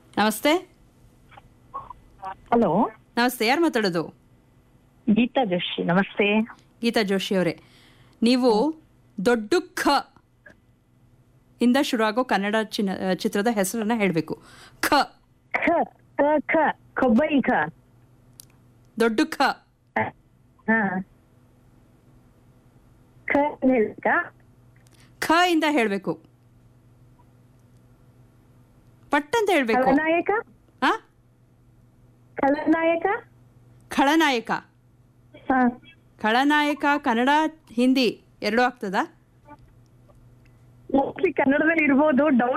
ನಮಸ್ತೆ ಹಲೋ ನಮಸ್ತೆ ಯಾರು ಮಾತಾಡೋದು ಗೀತಾ ಜೋಶಿ ನಮಸ್ತೆ ಗೀತಾ ಜೋಶಿ ಅವರೇ ನೀವು ದೊಡ್ಡ ಖ ಇಂದ ಶುರು ಆಗೋ ಕನ್ನಡ ಚಿನ್ನ ಚಿತ್ರದ ಹೆಸರನ್ನ ಹೇಳಬೇಕು ಖ ಖ ಕ ಖ ಕೊಬ್ಬರಿ ಖ ದೊಡ್ಡ ಖ ಹಾ ಖ ಹೇಳ್ಬೇಕಾ ಖ ಇಂದ ಹೇಳಬೇಕು ಪಟ್ ಅಂತ ಹೇಳಬೇಕು ಖಳನಾಯಕ ಹಾ ಖಳನಾಯಕ ಖಳನಾಯಕ ಹಾ ಖಳನಾಯಕ ಕನ್ನಡ ಹಿಂದಿ ಎರಡೂ ಆಗ್ತದಾ ಮೋಸ್ಟ್ಲಿ ಕನ್ನಡದಲ್ಲಿ ಇರ್ಬೋದು ಡೌಟ್